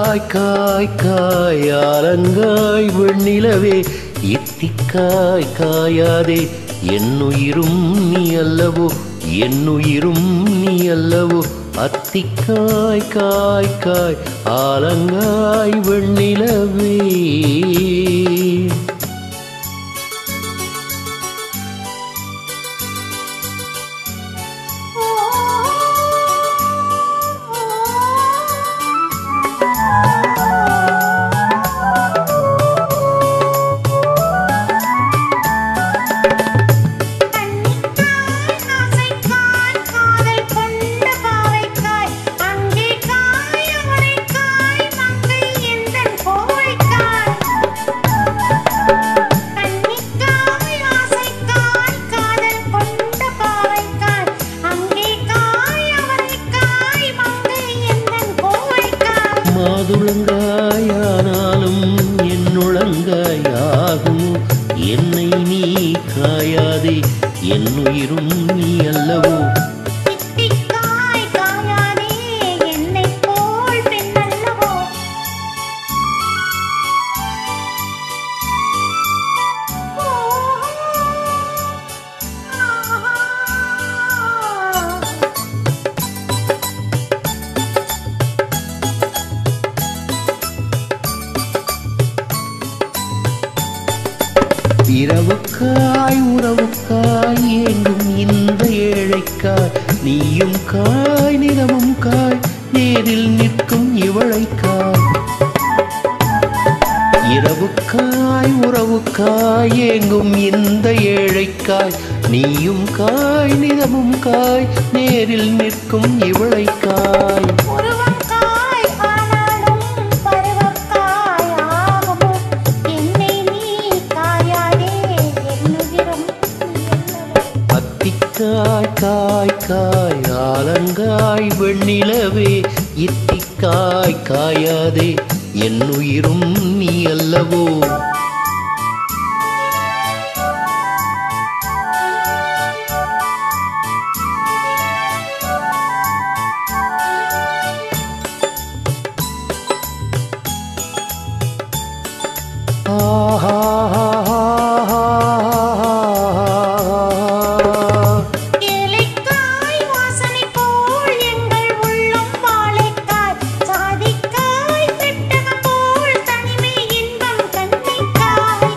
காய் காய் காய் ஆலங்காய் வெண்ணிலவே இத்திக்காய் காயாதே என்னுயிரும் நீ அல்லவோ என்னுயிரும் நீ அல்லவோ அத்திக்காய் காய் காய் ஆலங்காய் வெண்ணிலவே கண்ணிக்காய் ஆசைக்காய் காதல் கொண்ட பாவைக்காய் அங்கே காய் அவரைக்காய் மங்கை எந்தன் கோவைக்காய் கண்ணிக்காய் ஆசைக்காய் காதல் கொண்ட பாவைக்காய் அங்கே காய் அவரைக்காய் மங்கை எந்தன் கோவைக்காய் மாதுளங்காயானாலும் என்னுளங்காயாகும் என்னை நீ காயாதே என்னுயிரும் நீ அல்லவோ இத்திக்காய் காயாதே என்னைப் போல் பெண்ணல்லவோ இரவுக்காய் உறவுக்காய் ஏங்கும் இந்த ஏழைக்காய் நீயும் காய் நிறமும் காய் நேரில் நிற்கும் இவளைக்காய் இரவுக்காய் உறவுக்காய் ஏங்கும் இந்த ஏழைக்காய் நீயும் காய் நிறமும் காய் நேரில் நிற்கும் இவளைக்காய் உருவக்காய் ஆனாலும் பருவக்காய் ஆகுமோ என்னை நீ காயாதே என்னுயிரும் நீ அல்லவோ அத்திக்காய் காய் காய் ஆலங்காய் வெண்ணிலவே இத்திக்காய் காயாதே என்னுயிரும் நீ அல்லவோ ஆஹா ஏலைக்காய் வாசனை போல் எங்கள் உள்ளம் வாழைக்காய் சாதிக்காய் பெட்டகம் போல் தனிமை இன்பம் கண்ணிக்காய்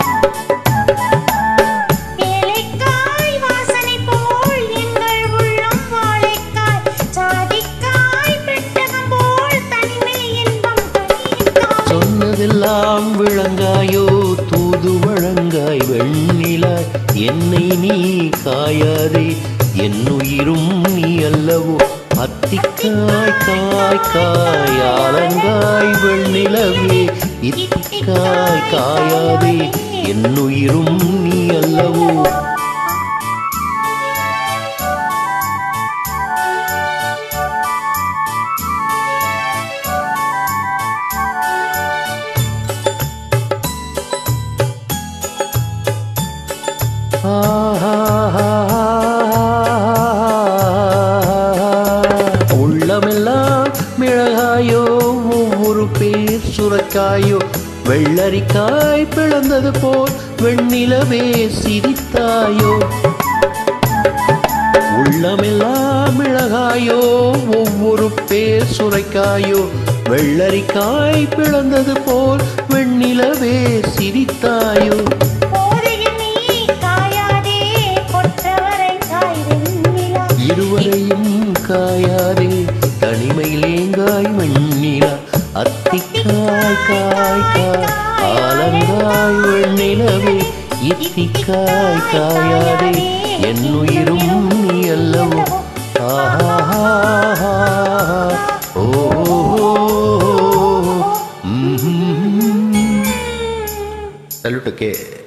ஏலைக்காய் வாசனை போல் எங்கள் உள்ளம் வாழைக்காய் சாதிக்காய் பெட்டகம் போல் தனிமை இன்பம் கண்ணிக்காய் சொன்னதெல்லாம் விளங்காயோ தூது வழங்காய் வெண்ணிலாய் என்னை நீ காயாதே என்னுயிரும் நீ அல்லவோ அத்திக்காய் காய் காய் ஆலங்காய் வெண்ணிலவே இத்திக்காய் காயாதே என்னுயிரும் நீ அல்லவோ உள்ளமெல்லாம் மிளகாயோ ஒவ்வொரு பேர் சுரக்காயோ வெள்ளரிக்காய் பிளந்தது போல் வெண்ணிலவே சிரித்தாயோ உள்ளமெல்லாம் மிளகாயோ ஒவ்வொரு பேர் சுரைக்காயோ வெள்ளரிக்காய் பிளந்தது போல் வெண்ணிலவே சிரித்தாயோ போதையில் நீ காயாதே கொற்றவரைக்காய் வெண்ணிலா இருவரையும் காயாதே தனிமையிலேங்காய் வெண்ணிலா அத்திக்காய் காய் காய் ஆலங்காய் வெண்ணிலவே இத்திக்காய் காயாதே என்னுயிரும் நீ அல்லவோ ஆஹா ஓ சல்யூட் ஓகே